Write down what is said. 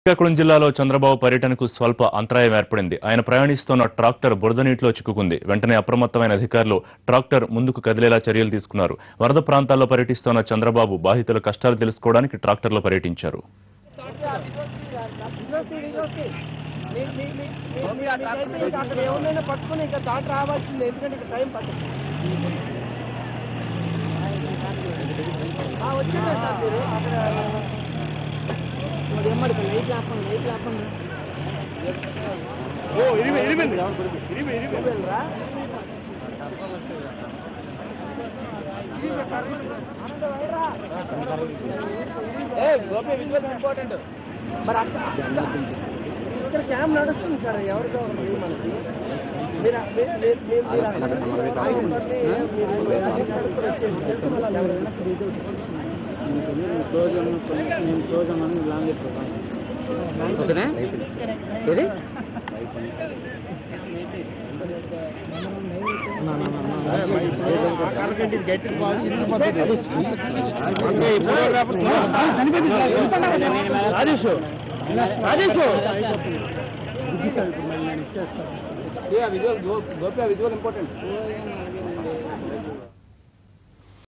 శ్రీకాకుళం జిల్లాలో చంద్రబాబు పర్యటనకు స్వల్ప అంతరాయం ఏర్పడింది ఆయన ప్రయాణిస్తున్న ట్రాక్టర్ బురద నీటిలో చిక్కుకుంది వెంటనే అప్రమత్తమైన అధికారులు ట్రాక్టర్ ముందుకు కదిలేలా చర్యలు తీసుకున్నారు వరద ప్రాంతాల్లో పర్యటిస్తున్న చంద్రబాబు బాధితుల కష్టాలు తెలుసుకోవడానికి ట్రాక్టర్లో పర్యటించారు అక్కడ ఎవరినైనా పట్టుకుని ఇంకా దాటి రావాల్సింది ఎందుకంటే ఇక్కడ టైం పడుతుంది ఆ, వచ్చేదే సార్ మీరు అక్కడ మరి ఏమ్మడి లైట్ ఆపండి లైట్ ఆపండి ఓ ఇరిమి ఇరిమింది ఇరిమి ఇరిమి రా ఏ గోపి విజువల్ ఇంపార్టెంట్ మరి అక్కడ ఇక్కడ క్యాంప్ నడుస్తుంది సార్ ఎవరితో ఉంది మనకి మీరు మీరు- మీరు- మీరు- మీరు అక్కడ ఆఫీసర్ని మీరు అధికారులతో వచ్చేయండి. తెలుసు మళ్ళా ఎవరైనా ఇది ఓకేనా ఏది Rajesh Rajesh visual Gopi visual important